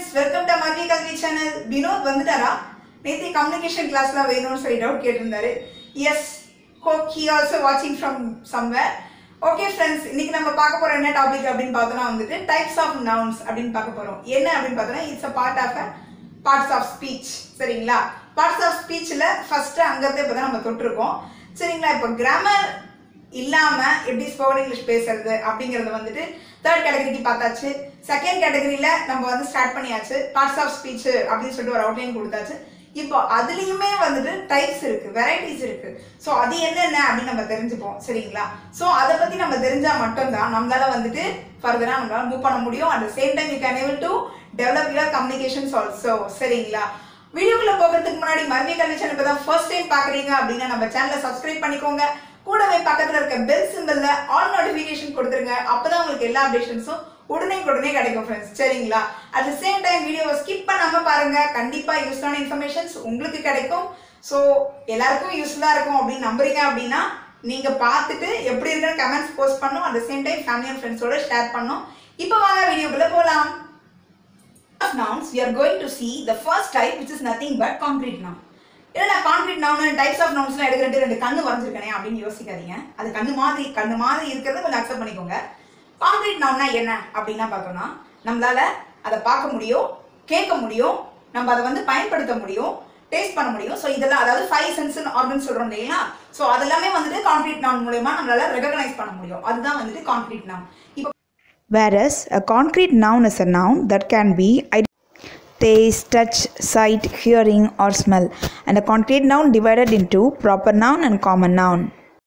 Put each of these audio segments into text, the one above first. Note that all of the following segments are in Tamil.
வெல்கம் டு மதிய கல்வி சேனல் வினோத் வந்துட்டாரா நேத்தி கம்யூனிகேஷன் கிளாஸ்லாம் வேணும்னு சொல்லி டவுட் கேட்டிருந்தாரு எஸ் ஹோப் ஹி ஆல்சோ வாட்சிங் ஃப்ரம் சம்வேர் ஓகே ஃப்ரெண்ட்ஸ் இன்னைக்கு நம்ம பார்க்க போற என்ன டாபிக் அப்படின்னு பார்த்தோம்னா வந்துட்டு டைப்ஸ் ஆஃப் நவுன்ஸ் அப்படின்னு பார்க்க போறோம் என்ன அப்படின்னு பார்த்தோம்னா it's a part of a parts of speech சரிங்களா பார்ட்ஸ் ஆஃப் ஸ்பீச்சில் ஃபர்ஸ்ட் அங்கத்தை இப்போ தான் நம்ம தொட்டிருக்கோம் சரிங்களா இப்போ கிராமர் இல்லாம எப்படி ஸ்போக்கன் இங்கிலீஷ் பேசுறது அப்படிங்கறது வந்துட்டு தேர்ட் கேட்டகரிக்கு பார்த்தாச்சு செகண்ட் கேட்டகரியில நம்ம வந்து ஸ்டார்ட் பண்ணியாச்சு பார்ட்ஸ் ஆஃப் ஸ்பீச் அப்படின்னு சொல்லிட்டு ஒரு அவுட்லைன் கொடுத்தாச்சு இப்போ அதுலயுமே வந்துட்டு டைப்ஸ் இருக்கு வெரைட்டிஸ் இருக்கு ஸோ அது என்னென்ன அப்படின்னு நம்ம தெரிஞ்சுப்போம் சரிங்களா ஸோ அதை பத்தி நம்ம தெரிஞ்சா மட்டும்தான் நம்மளால வந்துட்டு ஃபர்தரா நம்மளால மூவ் பண்ண முடியும் at same time you can able to develop your communications also சரிங்களா வீடியோக்குள்ள போகிறதுக்கு முன்னாடி மருவிய கல்வி சேனல் இப்போ தான் ஃபர்ஸ்ட் டைம் பார்க்குறீங்க அப்படின்னா நம்ம சேனலை சப்ஸ்கிரைப் பண்ணிக்கோங்க கூடவே பக்கத்தில் இருக்க பெல் சிம்பிள்ல ஆல் நோட்டிஃபிகேஷன் கொடுத்துருங்க அப்பதான் உங்களுக்கு எல்லா அப்டேஷன்ஸும் உடனே உடனே கிடைக்கும் ஃப்ரெண்ட்ஸ் சரிங்களா அட் த சேம் டைம் வீடியோவை ஸ்கிப் பண்ணாம பாருங்க கண்டிப்பா யூஸ்ஃபுல்லான இன்ஃபர்மேஷன்ஸ் உங்களுக்கு கிடைக்கும் ஸோ எல்லாருக்கும் யூஸ்ஃபுல்லா இருக்கும் அப்படின்னு நம்புறீங்க அப்படின்னா நீங்க பார்த்துட்டு எப்படி இருக்குன்னு கமெண்ட்ஸ் போஸ்ட் பண்ணும் at the same time family and ஃப்ரெண்ட்ஸோட ஷேர் பண்ணும் இப்போ வாங்க வீடியோக்குள்ள போகலாம் of nouns we are going to see the first type which is nothing but concrete noun என்னடா கான்கிரீட் நவுன் டைப்ஸ் ஆஃப் நவுன்ஸ்லாம் எடுக்கிறது ரெண்டு கண்ணு வரைஞ்சிருக்கனே அப்படின்னு யோசிக்காதீங்க அது கண்ணு மாதிரி கண்ணு மாதிரி இருக்கிறத கொஞ்சம் அக்செப்ட் பண்ணிக்கோங்க கான்கிரீட் நவுன்னா என்ன அப்படின்னா பார்த்தோம்னா நம்மளால அதை பார்க்க முடியும் கேட்க முடியும் நம்ம அதை வந்து பயன்படுத்த முடியும் டேஸ்ட் பண்ண முடியும் ஸோ இதெல்லாம் அதாவது ஃபைவ் சென்ஸ் ஆர்கன் சொல்றோம் இல்லைங்களா ஸோ அதெல்லாமே வந்துட்டு கான்கிரீட் நவுன் மூலயமா நம்மளால ரெகக்னைஸ் பண்ண முடியும் அதுதான் வந்துட்டு கான்கிரீட் நவுன் இப்போ Whereas a concrete noun is a noun that can be id- taste, touch, sight, hearing, or smell, and a concrete noun divided into proper noun and common noun.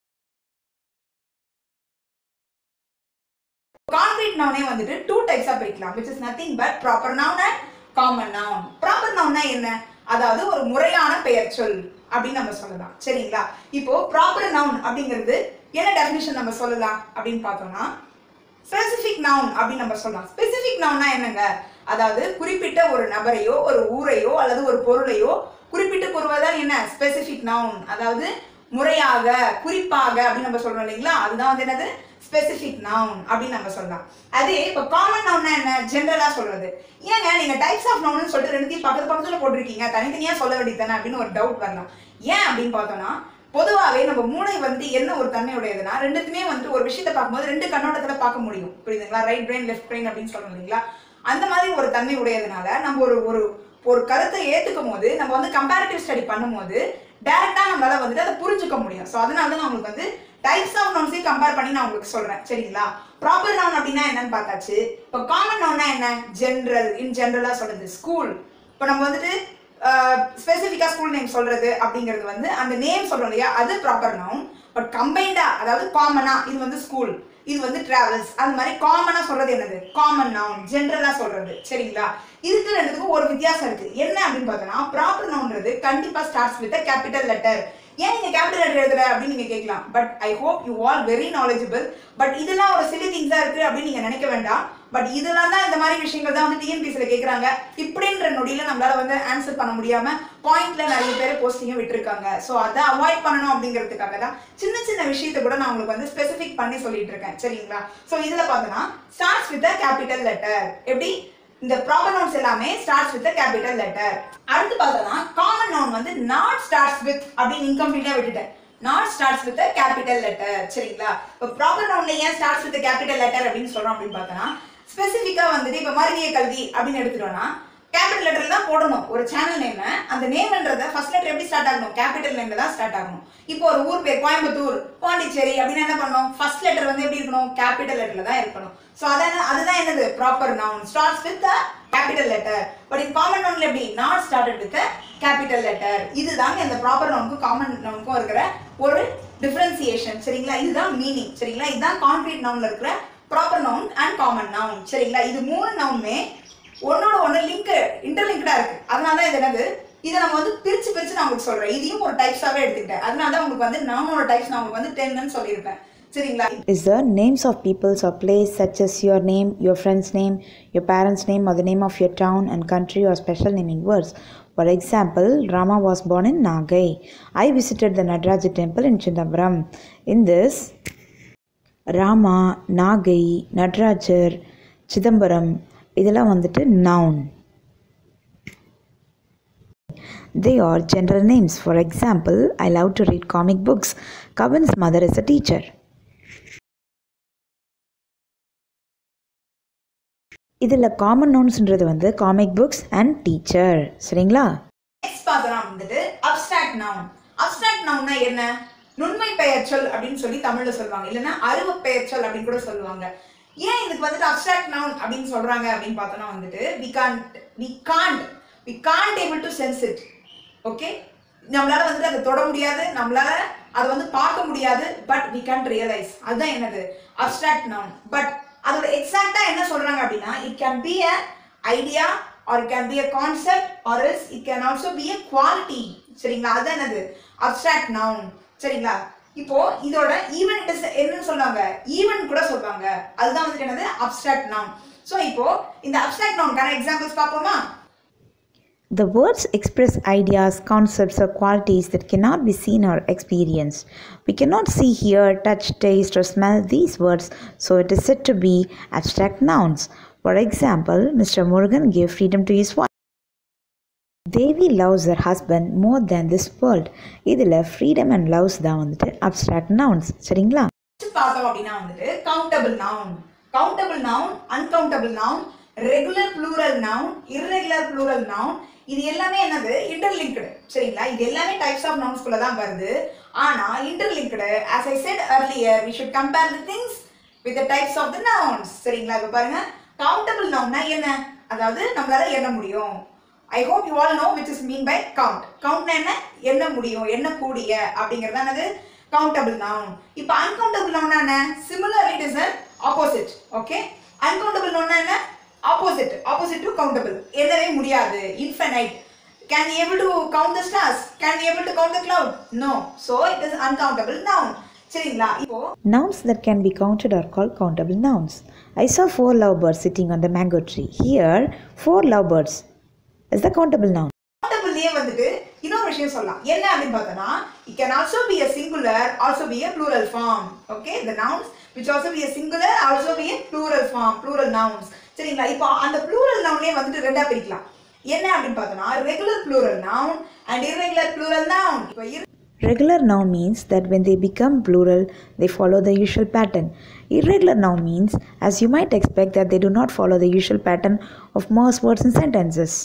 Concrete நவுனே வந்துட்டு டூ டைப்ஸா பிரிக்கலாம் which is nothing but proper noun and common noun proper nounனா என்ன அதாவது ஒரு முறையான பெயர் சொல் அப்படின்னு நம்ம சொல்லலாம் சரிங்களா இப்போ ப்ராப்பர் நவுன் அப்படிங்கிறது என்ன டெஃபினிஷன் நம்ம சொல்லலாம் அப்படின்னு பார்த்தோம்னா ஸ்பெசிஃபிக் நவுன் அப்படின்னு நம்ம சொல்லலாம் ஸ்பெசிஃபிக் நவுன்னா என்னங்க அதாவது குறிப்பிட்ட ஒரு நபரையோ ஒரு ஊரையோ அல்லது ஒரு பொருளையோ குறிப்பிட்டு கூறுவதுதான் என்ன ஸ்பெசிஃபிக் நவுன் அதாவது முறையாக குறிப்பாக அப்படின்னு நம்ம சொல்றோம் இல்லைங்களா அதுதான் வந்து என்னது ஸ்பெசிஃபிக் நவுன் அப்படின்னு நம்ம சொல்லலாம் அதே இப்போ காமன் நவுன்னா என்ன ஜென்ரலா சொல்றது ஏங்க நீங்க டைப்ஸ் ஆஃப் நவுன் சொல்லிட்டு ரெண்டுத்தையும் பக்கத்து பக்கத்துல போட்டிருக்கீங்க தனித்தனியா சொல்ல வேண்டியதானே அப்படின்னு ஒரு டவுட் வரலாம் ஏன் அப்படின்னு பார்த்தோம்னா பொதுவாகவே நம்ம மூளை வந்து என்ன ஒரு தன்மையுடையதுன்னா ரெண்டுத்துமே வந்துட்டு ஒரு விஷயத்தை பார்க்கும்போது ரெண்டு கண்ணோட்டத்துல பார்க்க முடியும் புரியுதுங்களா ரைட் பிரெயின் லெஃப்ட் பிரெயின் அப்படின்னு சொல்றோம் இல்லைங்களா அந்த மாதிரி ஒரு தன்மை உடையதுனால நம்ம ஒரு ஒரு ஒரு கருத்தை ஏத்துக்கும் போது நம்ம வந்து கம்பேரிட்டிவ் ஸ்டடி பண்ணும்போது டேரக்டா நம்மளால வந்துட்டு அதை புரிஞ்சுக்க முடியும் ஸோ அதனால தான் நான் உங்களுக்கு வந்து டைப்ஸ் ஆஃப் நவுன்ஸையும் கம்பேர் பண்ணி நான் உங்களுக்கு சொல்றேன் சரிங்களா ப்ராப்பர் நவுன் அப்படின்னா என்னன்னு பார்த்தாச்சு இப்போ காமன் நவுன்னா என்ன ஜென்ரல் இன் ஜென்ரலா சொல்றது ஸ்கூல் இப்போ நம்ம வந்துட்டு ஸ்பெசிஃபிக்காக ஸ்கூல் நேம் சொல்றது அப்படிங்கிறது வந்து அந்த நேம் சொல்றோம் இல்லையா அது ப்ராப்பர் நவுன் பட் கம்பைண்டா அதாவது காமனா இது வந்து ஸ்கூல் இது வந்து டிராவல்ஸ் அந்த மாதிரி காமனா சொல்றது என்னது காமன் நவுன் ஜென்ரலா சொல்றது சரிங்களா இதுக்கு ரெண்டுத்துக்கும் ஒரு வித்தியாசம் இருக்கு என்ன அப்படின்னு பார்த்தோம்னா ப்ராப்பர் நவுன்றது கண்டிப்பா ஸ்டார்ட்ஸ் வித் கேபிட்டல் லெட்டர் ஏன் நீங்க கேபிட்டல் லெட்டர் எழுதுற அப்படின்னு நீங்க கேட்கலாம் but I hope you all very knowledgeable but இதெல்லாம் ஒரு சிலி திங்ஸா இருக்கு அப்படின்னு நீங்க நினைக்க வேண்டாம் பட் இதெல்லாம் தான் இந்த மாதிரி விஷயங்கள் தான் வந்து டிஎன்பிசியில் கேட்குறாங்க இப்படின்ற நொடியில் நம்மளால வந்து ஆன்சர் பண்ண முடியாம பாயிண்ட்ல நிறைய பேர் போஸ்டிங்க விட்டுருக்காங்க ஸோ அதை அவாய்ட் பண்ணணும் அப்படிங்கிறதுக்காக தான் சின்ன சின்ன விஷயத்தை கூட நான் உங்களுக்கு வந்து ஸ்பெசிஃபிக் பண்ணி சொல்லிட்டு இருக்கேன் சரிங்களா ஸோ இதில் பார்த்தோன்னா ஸ்டார்ட்ஸ் வித் கேபிட்டல் லெட்டர் எப்படி இந்த ப்ராப்பர் நவுன்ஸ் எல்லாமே ஸ்டார்ட்ஸ் வித் கேபிட்டல் லெட்டர் அடுத்து பார்த்தோம்னா காமன் நவுன் வந்து நாட் ஸ்டார்ட்ஸ் வித் அப்படின்னு இன்கம்ப்ளீட்டாக விட்டுட்டேன் not starts with capital letter சரிங்களா இப்போ ப்ராப்பர் நவுன்ல ஏன் ஸ்டார்ட்ஸ் வித் கேபிட்டல் லெட்டர் அப்படின்னு சொல்றோம் அப்படின்னு பார்த்தோம்னா ஸ்பெசிஃபிக்கா வந்துட்டு இப்போ மருவிய கல்வி அப்படின்னு எடுத்துட்டோம்னா கேபிட்டல் லெட்டர் தான் போடணும் ஒரு சேனல் நேம் அந்த நேம்ன்றத ஃபர்ஸ்ட் லெட்டர் எப்படி ஸ்டார்ட் ஆகணும் கேபிட்டல் நேம்ல தான் ஸ்டார்ட் ஆகணும் இப்போ ஒரு ஊர் பேர் கோயம்புத்தூர் பாண்டிச்சேரி அப்படின்னு என்ன பண்ணணும் ஃபர்ஸ்ட் லெட்டர் வந்து எப்படி இருக்கணும் கேபிட்டல் லெட்டர்ல தான் இருக்கணும் ஸோ அதான் அதுதான் என்னது proper noun starts with capital letter but in common நவுன்ல எப்படி not started with capital letter இதுதாங்க இந்த ப்ராப்பர் நவுனுக்கும் காமன் நவுனுக்கும் இருக்கிற ஒரு டிஃபரன்சியேஷன் சரிங்களா இதுதான் மீனிங் சரிங்களா இதுதான் கான்கிரீட் நவுன்ல இருக்கிற proper noun and common noun சரிங்களா இது மூணு நவுனுமே ஒன்னோட ஒன்று லிங்க் இன்டர்லிங்க்டா இருக்கு அதனால தான் இது என்னது இதை நம்ம வந்து பிரிச்சு பிரிச்சு நான் உங்களுக்கு சொல்றேன் இதையும் ஒரு டைப்ஸாவே எடுத்துக்கிட்டேன் அதனால தான் உங்களுக்கு வந்து நவுனோட டைப்ஸ் நான் உங்களுக்கு வந்து டென்னு சொல்லியிருப்பேன் சரிங்களா Is the names of peoples or place such as your name, your friend's name, your parents' name, or the name of your town and country or special naming words. For example, Rama was born in Nagai. I visited the Nadaraja temple in Chindambaram. In this, Rama Nagai Natarajar Chidambaram இதெல்லாம் வந்துட்டு noun They are general names. For example, I love to read comic books. Kavan's mother is a teacher. இதில் காமன் நோன்ஸ்ன்றது வந்து காமிக் புக்ஸ் அண்ட் டீச்சர் சரிங்களா நெக்ஸ்ட் பார்த்தோம்னா வந்துட்டு அப்ஸ்ட்ராக்ட் நவுன் அப்ஸ்ட்ராக்ட் நவுன்னா என்ன நுண்மை பெயர்ச்சொல் அப்படின்னு சொல்லி தமிழ்ல சொல்லுவாங்க இல்லைன்னா அருவ பெயர்ச்சொல் அப்படின்னு கூட சொல்லுவாங்க ஏன் இதுக்கு வந்துட்டு அப்ஸ்ட்ராக்ட் நவுன் அப்படின்னு சொல்றாங்க அப்படின்னு பார்த்தோம்னா வந்துட்டு we can't we can't we can't able to sense it okay நம்மளால வந்துட்டு அதை தொட முடியாது நம்மளால அதை வந்து பார்க்க முடியாது பட் வி கேன் ரியலைஸ் அதுதான் என்னது அப்ஸ்ட்ராக்ட் நவுன் பட் அதோட எக்ஸாக்டா என்ன சொல்றாங்க அப்படின்னா it can be a idea or it can be a concept or else it can also be a quality சரிங்களா அதுதான் என்னது அப்ஸ்ட்ராக்ட் நவுன் சரிங்களா இப்போ இதோட ஈவன் இட் இஸ் என்னன்னு சொல்றாங்க ஈவன் கூட சொல்றாங்க அதுதான் வந்துட்டு என்னது அப்ஸ்ட்ராக்ட் நவுன் ஸோ இப்போ இந்த அப்ஸ்ட்ராக்ட் நவுனுக்கான எக்ஸாம்பிள்ஸ் பார்ப்போமா The words express ideas, concepts, or qualities that cannot be seen or experienced. We cannot see, hear, touch, taste, or smell these words, so it is said to be abstract nouns. For example, Mr. Morgan gave freedom to his wife. Devi loves her husband more than this world. இதில் freedom and loves தான் வந்துட்டு abstract nouns சரிங்களா Next பார்த்தோம் அப்படின்னா வந்துட்டு countable noun countable noun uncountable noun regular plural noun irregular plural noun இது எல்லாமே என்னது இன்டர்லிங்க்டு சரிங்களா இது எல்லாமே டைப்ஸ் ஆஃப் நவுன்ஸ்குள்ள தான் வருது ஆனா interlinked as i said earlier we should compare the things with the types of the nouns சரிங்களா இப்போ பாருங்க கவுண்டபிள் நவுன்னா என்ன அதாவது நம்மளால எண்ண முடியும் I hope you all know which is mean by count கவுண்ட்னா என்ன எண்ண முடியும் எண்ணக்கூடிய அப்படிங்கிறது என்னது கவுண்டபிள் நவுன் இப்போ அன்கவுண்டபிள் நவுன்னா என்ன similar it is an opposite okay uncountable நவுன்னா என்ன ஆப்போசிட் ஆப்போசிட் டு கவுண்டபிள் எண்ணவே முடியாது infinite can able to count the stars can able to count the cloud no so it is uncountable noun சரிங்களா இப்போ Nouns that can be counted are called countable nouns. I saw four lovebirds sitting on the mango tree. Here, four lovebirds is the countable noun. கவுண்டபிள்லயே வந்துட்டு இன்னொரு விஷயம் சொல்லலாம் என்ன அப்படின்னு பார்த்தோம்னா it can also be a singular also be a plural form okay the nouns which also be a singular also be a plural form plural nouns சரிங்களா இப்போ அந்த plural nounலயே வந்துட்டு ரெண்டா பிரிக்கலாம் என்ன அப்படின்னு பார்த்தோம்னா regular plural noun and irregular plural noun இப்போ ir- Regular noun means that when they become plural, they follow the usual pattern. Irregular noun means, as you might expect, that they do not follow the usual pattern of most words and sentences.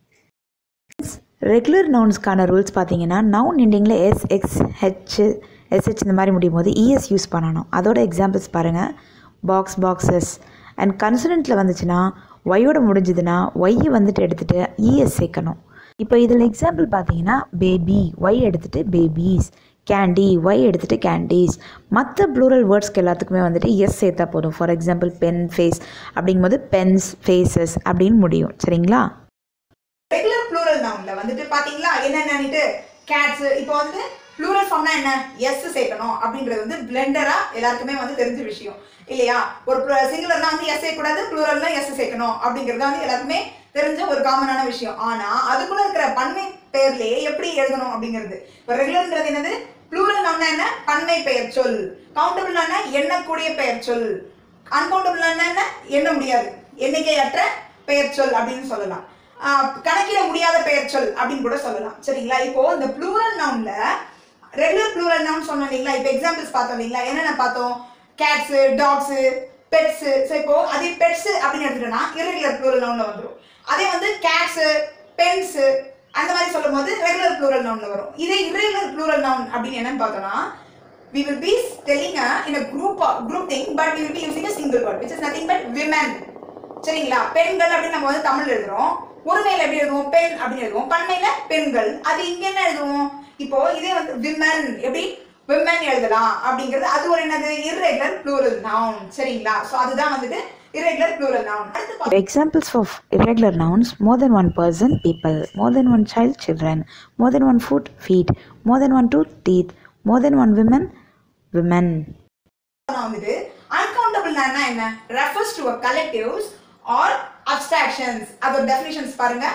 Regular நவுன்ஸ்க்கான ரூல்ஸ் பார்த்தீங்கன்னா நவுன் எண்டிங்கில் எஸ் எக்ஸ் ஹெச் எஸ்ஹெச் இந்த மாதிரி முடியும் போது இஎஸ் யூஸ் பண்ணணும் அதோட எக்ஸாம்பிள்ஸ் பாருங்கள் பாக்ஸ் பாக்ஸஸ் அண்ட் கன்சனண்ட்டில் வந்துச்சுன்னா ஒய்யோட முடிஞ்சதுன்னா ஒய் வந்துட்டு எடுத்துகிட்டு இஎஸ் சேர்க்கணும் இப்போ இதில் எக்ஸாம்பிள் பார்த்தீங்கன்னா பேபி ஒய் எடுத்துகிட்டு பேபீஸ் கேண்டி ஒய் எடுத்துகிட்டு கேண்டீஸ் மற்ற ப்ளூரல் வேர்ட்ஸ்க்கு எல்லாத்துக்குமே வந்துட்டு எஸ் சேர்த்தா போதும் ஃபார் எக்ஸாம்பிள் பென் ஃபேஸ் அப்படிங்கும்போது பென்ஸ் ஃபேஸஸ் அப்படின்னு முடியும் சரிங்களா ரெகுலர் ப்ளூரல் நவுன்ல வந்துட்டு பாத்தீங்களா என்னென்னட்டு கேட்ஸ் இப்போ வந்து ப்ளூரல் ஃபார்ம்னா என்ன எஸ் சேர்க்கணும் அப்படின்றது வந்து பிளெண்டரா எல்லாருக்குமே வந்து தெரிஞ்ச விஷயம் இல்லையா ஒரு சிங்குலர்னா வந்து எஸ் சேர்க்கக்கூடாது ப்ளூரல்னா எஸ் சேர்க்கணும் அப்படிங்கிறது வந்து எல்லாருக்குமே தெரிஞ்ச ஒரு காமனான விஷயம் ஆனா அதுக்குள்ள இருக்கிற பன்மை பெயர்லயே எப்படி எழுதணும் அப்படிங்கிறது இப்போ ரெகுலர்ன்றது என்னது ப்ளூரல் நவுன்னா என்ன பன்மை பெயர் சொல் கவுண்டபிள் என்ன எண்ணக்கூடிய பெயர் சொல் அன்கவுண்டபிள் என்ன எண்ண முடியாது எண்ணிக்கையற்ற பெயர் சொல் அப்படின்னு சொல்லலாம் ஆஹ் கணக்கிட முடியாத பெயர் சொல் அப்படின்னு கூட சொல்லலாம் சரிங்களா இப்போ இந்த ப்ளூரல் நவுன்ல ரெகுலர் ப்ளூரல் நவுன் சொன்னோம் இல்லைங்களா இப்போ எக்ஸாம்பிள்ஸ் பார்த்தோம் இல்லைங்களா என்னென்ன பார்த்தோம் கேட்ஸு டாக்ஸு பெட்ஸு ஸோ இப்போ அதே பெட்ஸு அப்படின்னு எடுத்துட்டோம்னா irregular ப்ளூரல் நவுன்ல வந்துடும் அதே வந்து கேட்ஸு பென்ஸு அந்த மாதிரி சொல்லும் போது ரெகுலர் ப்ளூரல் நவுன்ல வரும் இதே irregular ப்ளூரல் நவுன் அப்படின்னு என்னன்னு பார்த்தோம்னா we will be telling a in a group group thing but we will be using a single word which is nothing but women சரிங்களா பெண்கள் அப்படின்னு நம்ம வந்து தமிழ் எழுதுறோம் ஒருமையில எப்படி எழுதுவோம் பெண் அப்படின்னு எழுதுவோம் பன்மையில பெண்கள் அது இங்க என்ன எழுதுவோம் இப்போ இதே வந்து விமன் எப்படி விமன் எழுதலாம் அப்படிங்கிறது அது ஒரு என்னது irregular plural noun சரிங்களா சோ அதுதான் வந்துட்டு irregular plural noun அடுத்து பா- Examples of irregular nouns more than one person, people, more than one child, children, more than one foot, feet, more than one tooth, teeth, more than one women, women. பார்த்தோம்னா வந்துட்டு uncountable noun என்ன refers to a collectives or abstractions அதோட definitions பாருங்க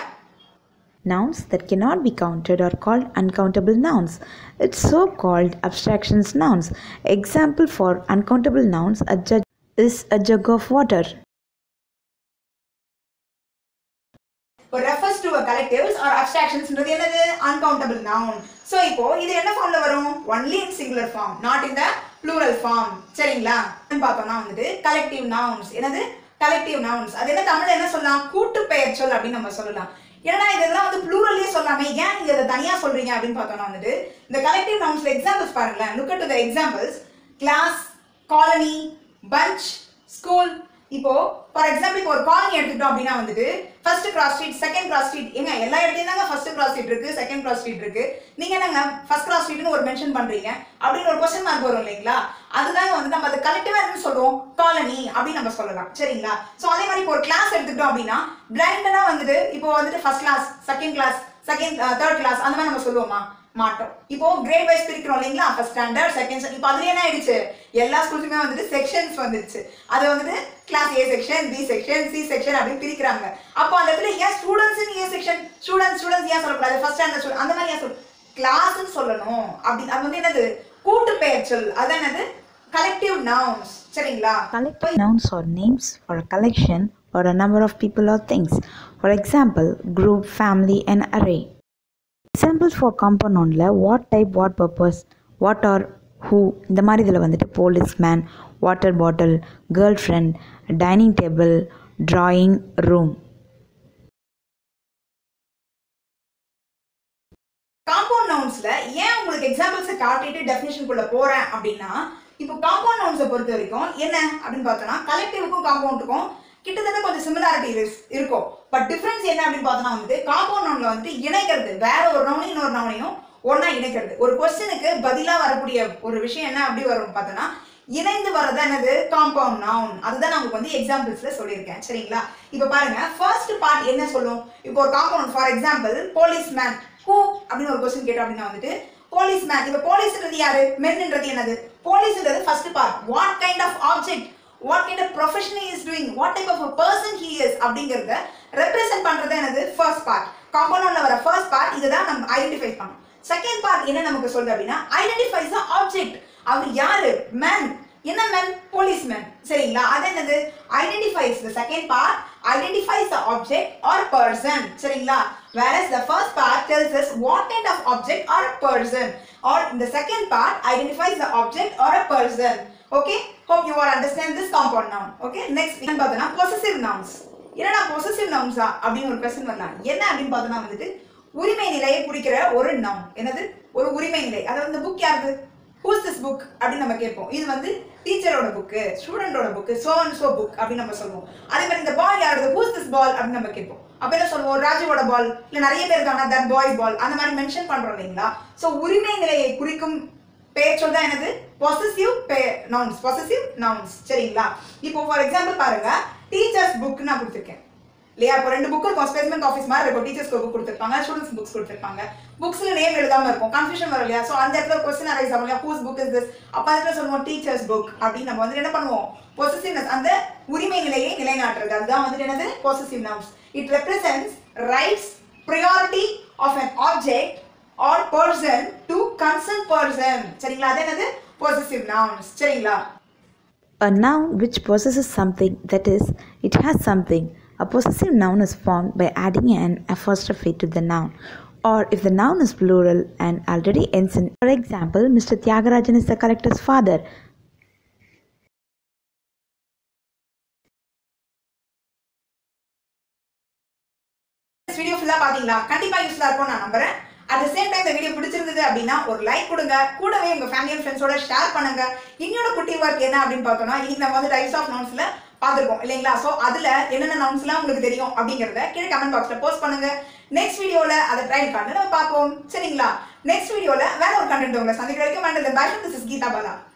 Nouns that cannot be counted are called uncountable nouns. It's so called abstractions nouns. Example for uncountable nouns a judge is a jug of water. இப்போ refers to to collectives or அப்ஸ்ட்ராக்ஷன்ஸ்ன்றது என்னது அன்கவுண்டபிள் நவுன் ஸோ இப்போ இது என்ன ஃபார்ம்ல வரும் only in singular form not in the plural form சரிங்களா பார்த்தோம்னா வந்துட்டு கலெக்டிவ் நவுன்ஸ் என்னது கலெக்டிவ் நவுன்ஸ் அது என்ன தமிழ்ல என்ன சொல்லலாம் கூட்டு பெயர் சொல் அப்படின்னு நம்ம சொல்லலாம் ஏன்னா இதெல்லாம் வந்து ப்ளூரல்லே சொல்லாமே ஏன் நீங்க இதை தனியா சொல்றீங்க அப்படின்னு பார்த்தோம்னா வந்துட்டு இந்த கலெக்டிவ் நவுன்ஸ்ல எக்ஸாம்பிள்ஸ் பாருங்களேன் look at the examples class colony bunch school இப்போ ஃபார் எக்ஸாம்பிள் இப்போ ஒரு காலனி எடுத்துக்கிட்டோம் அப்படின்னா வந்துட்டு first cross street second cross street ஏங்க எல்லா இடத்துலயும் தாங்க ஃபர்ஸ்ட் கிராஸ் ஸ்ட்ரீட் இருக்கு செகண்ட் கிராஸ் ஸ்ட்ரீட் இருக்கு நீங்க என்னங்க ஃபர்ஸ்ட் கிராஸ் ஸ்ட்ரீட்னு ஒரு மென்ஷன் பண்றீங்க அப்படின்னு ஒரு கொஸ்டின் மார்க் வரும் இல்லைங்களா அதுதாங்க வந்து நம்ம அதை கலெக்டிவா என்ன சொல்றோம் காலனி அப்படின்னு நம்ம சொல்லலாம் சரிங்களா சோ அதே மாதிரி இப்போ ஒரு கிளாஸ் எடுத்துக்கிட்டோம் அப்படின்னா பிளைண்டனா வந்துட்டு இப்போ வந்துட்டு first class second class second third class அந்த மாதிரி நம்ம சொல்லுவோமா மாட்டோம் இப்போ கிரேட் வைஸ் பிரிக்கிறோம் இல்லைங்களா ஃபர்ஸ்ட் ஸ்டாண்டர்ட் செகண்ட் இப்போ அதுல என்ன ஆயிடுச்சு எல்லா ஸ்கூல்ஸுமே வந்துட்டு செக்ஷன்ஸ் வந்துருச்சு அது வந்துட்டு class A section B section C section அப்படின்னு பிரிக்கிறாங்க அப்போ அந்த இடத்துல ஏன் students A section students students ஏன் சொல்லக்கூடாது ஃபர்ஸ்ட் ஸ்டாண்டர்ட் அந்த மாதிரி ஏன் சொல் கிளாஸ்ன்னு சொல்லணும் அப்படி அது வந்து என்னது கூட்டு பெயர் சொல் அது என்னது கலெக்டிவ் நவுன்ஸ் சரிங்களா Collective nouns are names for a collection or a number of people or things. For example, group, family, and array. Examples for compound nounல what type, what purpose, what or who இந்த மாதிரி இதில் வந்துட்டு policeman, water bottle, girlfriend, dining table, drawing, room. Compound நவுன்ஸ்ல ஏன் உங்களுக்கு எக்ஸாம்பிள்ஸை காட்டிட்டு டெஃபினேஷனுக்குள்ள போறேன் அப்படின்னா இப்போ காம்பவுண்ட் நவுன்ஸை பொறுத்த வரைக்கும் என்ன அப்படின்னு பார்த்தோம்னா கலெக்டிவுக்கும் காம்பவுண்டுக்கும் கிட்டத்தட்ட கொஞ்சம் சிமிலாரிட்டி இருக்கும் பட் டிஃபரன்ஸ் என்ன அப்படின்னு பார்த்தோம்னா வந்து காம்பவுண்ட் நவுன்ல வந்து இணைக்கிறது வேற ஒரு நவுனையும் இன்னொரு நவுனையும் ஒண்ணா இணைக்கிறது ஒரு கொஸ்டினுக்கு பதிலா வரக்கூடிய ஒரு விஷயம் என்ன அப்படி வரும் பார்த்தோம்னா இணைந்து வர்றது என்னது காம்பவுண்ட் நவுன் அதுதான் நான் உங்களுக்கு வந்து எக்ஸாம்பிள்ஸ்ல சொல்லியிருக்கேன் சரிங்களா இப்போ பாருங்க ஃபர்ஸ்ட் பார்ட் என்ன சொல்லும் இப்போ ஒரு compound for example policeman who அப்படின்னு ஒரு கொஸ்டின் கேட்டோம் அப்படின்னா வந்துட்டு போலீஸ் மேன் இப்போ போலீஸ்ன்றது யாரு மென்ன்றது என்னது போலீஸ்ன்றது first part what kind of object what kind of profession is doing what type of person he is அப்படிங்கறத ரெப்ரசென்ட் பண்றது என்னது ஃபர்ஸ்ட் பார்ட் காம்பவுண்ட்ல வர ஃபர்ஸ்ட் பார்ட் இதுதான் நம்ம ஐடென்டிஃபை பண்ணணும் செகண்ட் பார்ட் என்ன நமக்கு சொல்லுது அப்படின்னா ஐடென்டிஃபைஸ் த ஆப்ஜெக்ட் அவர் யாரு மேன் என்ன மேன் போலீஸ் மேன் சரிங்களா அது என்னது identifies the second part identifies the object or person சரிங்களா whereas the first part tells us what kind of object or a person or in the second part identifies the object or a person okay hope you all understand this compound noun okay next என்ன பார்த்தோம்னா possessive nouns என்னடா possessive nouns ஆ அப்படின்னு ஒரு கொஸ்டின் வரலாம் என்ன அப்படின்னு பார்த்தோம்னா வந்துட்டு உரிமை நிலையை குறிக்கிற ஒரு noun என்னது ஒரு உரிமை நிலை அதாவது இந்த புக் யாருது ஹூஸ் திஸ் புக் அப்படின்னு நம்ம கேட்போம் இது வந்து டீச்சரோட புக்கு ஸ்டூடெண்டோட book so and so book அப்படின்னு நம்ம சொல்லுவோம் அதே மாதிரி இந்த பால் யாரோட ஹூஸ் திஸ் பால் அப்படின்னு நம்ம கேட்போம் அப்ப என்ன சொல்லுவோம் ராஜுவோட பால் இல்ல நிறைய பேர் இருக்காங்க தட் பாய்ஸ் பால் அந்த மாதிரி மென்ஷன் பண்றோம் இல்லைங்களா சோ உரிமை நிலையை குறிக்கும் பெயர் சொல் தான் என்னது பொசசிவ் நவுன்ஸ் பொசசிவ் நவுன்ஸ் சரிங்களா இப்போ ஃபார் எக்ஸாம்பிள் பாருங்க டீச்சர்ஸ் புக் நான் கொடுத்துருக்கேன் இல்லையா இப்போ ரெண்டு புக் இருக்கும் ஸ்பெசிமெண்ட் ஆஃபீஸ் மாதிரி இருக்கும் டீச்சர்ஸ்க்கு புக் கொடுத்துருப்பாங்க ஸ்டூடெண்ட்ஸ் புக்ஸ் கொடுத்துருப்பாங்க புக்ஸ்ல நேம் எழுதாம இருக்கும் கன்ஃபியூஷன் வரும் இல்லையா ஸோ அந்த இடத்துல கொஸ்டின் அரைஸ் ஆகும் இல்லையா ஹூஸ் புக் இஸ் திஸ் அப்போ அந்த இடத்துல சொல்லுவோம் டீச்சர்ஸ் புக் அப்படின்னு நம்ம வந்து என்ன பண்ணுவோம் பொசசிவ்னஸ் அந்த உரிமை நிலையை நிலைநாட்டுறது அதுதான் வந்துட்டு என்னது possessive nouns it represents rights priority of an object or person to concern person சரிங்களா அது என்னது பொசசிவ் நவுன்ஸ் சரிங்களா A noun which possesses something, that is, it has something. A possessive noun is formed by adding an apostrophe to the noun. Or if the noun is plural and already ends in, for example, Mr. Tyagarajan is the collector's father. Video ஃபுல்லா பாத்தீங்களா கண்டிப்பா யூஸ்ஃபுல்லா இருக்கும் நான் நம்புறேன் அட் த சேம் டைம் இந்த வீடியோ பிடிச்சிருந்தது அப்படின்னா ஒரு லைக் கொடுங்க கூடவே உங்க ஃபேமிலி அண்ட் ஃப்ரெண்ட்ஸோட ஷேர் பண்ணுங்க இன்னொரு குட்டி ஒர்க் என்ன அப்படின்னு பார்த்தோம்னா இன்னைக்கு நம்ம வந்து டைப்ஸ் ஆஃப் நவுன்ஸ்ல பார்த்துருக்கோம் இல்லைங்களா ஸோ அதுல என்னென்ன நவுன்ஸ்லாம் உங்களுக்கு தெரியும் அப்படிங்கறத கீழே கமெண்ட் பாக்ஸ்ல போஸ்ட் பண்ணுங்க நெக்ஸ்ட் வீடியோல அதை ட்ரைன் பண்ணி நம்ம பார்ப்போம் சரிங்களா நெக்ஸ்ட் வீடியோல வேற ஒரு கண்டென்ட் உங்களை சந்திக்கிற வரைக்கும் and bye this is Geetha Bala